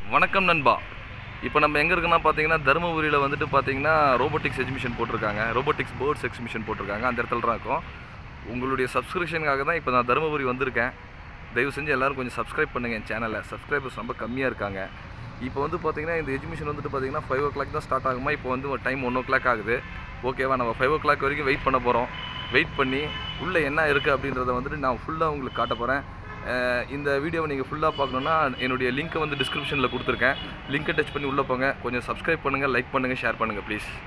வணக்கம் நண்பா இப்போ நம்ம எங்கே இருக்குன்னா பார்த்தீங்கன்னா தருமபுரியில் வந்துட்டு பார்த்தீங்கன்னா ரோபோட்டிக்ஸ் எக்ஸிபிஷன் போட்டிருக்காங்க ரோபோட்டிக்ஸ் போர்ட்ஸ் எக்ஸிபிஷன் போட்டிருக்காங்க அந்த இடத்துல தான் இருக்கும் உங்களுடைய சப்ஸ்கிரிப்ஷனுக்காக தான் இப்போ நான் தருமபுரி வந்திருக்கேன் தயவு செஞ்சு எல்லாரும் கொஞ்சம் சப்ஸ்கிரைப் பண்ணுங்கள் என் சேனலை சப்ஸ்கிரைபர்ஸ் ரொம்ப கம்மியாக இருக்காங்க இப்போ வந்து பார்த்தீங்கன்னா இந்த எக்ஸிபிஷன் வந்துட்டு பார்த்தீங்கன்னா ஃபைவ் ஓ கிளாக் தான் ஸ்டார்ட் ஆகுமா இப்போ வந்து டைம் ஒன் ஓ கிளாக் ஆகுது ஓகேவா நம்ம ஃபைவ் ஓ கிளாக் வரைக்கும் வெயிட் பண்ண போகிறோம் வெயிட் பண்ணி உள்ளே என்ன இருக்குது அப்படின்றத வந்துட்டு நான் ஃபுல்லாக உங்களுக்கு காட்ட போகிறேன் இந்த வீடியோவை நீங்கள் ஃபுல்லாக பார்க்கணுன்னா என்னுடைய லிங்க்கை வந்து டிஸ்கிரிப்ஷனில் கொடுத்துருக்கேன் லிங்க்கை டச் பண்ணி உள்ளே போங்க கொஞ்சம் சப்ஸ்கிரைப் பண்ணுங்கள் லைக் பண்ணுங்கள் ஷேர் பண்ணுங்கள் ப்ளீஸ்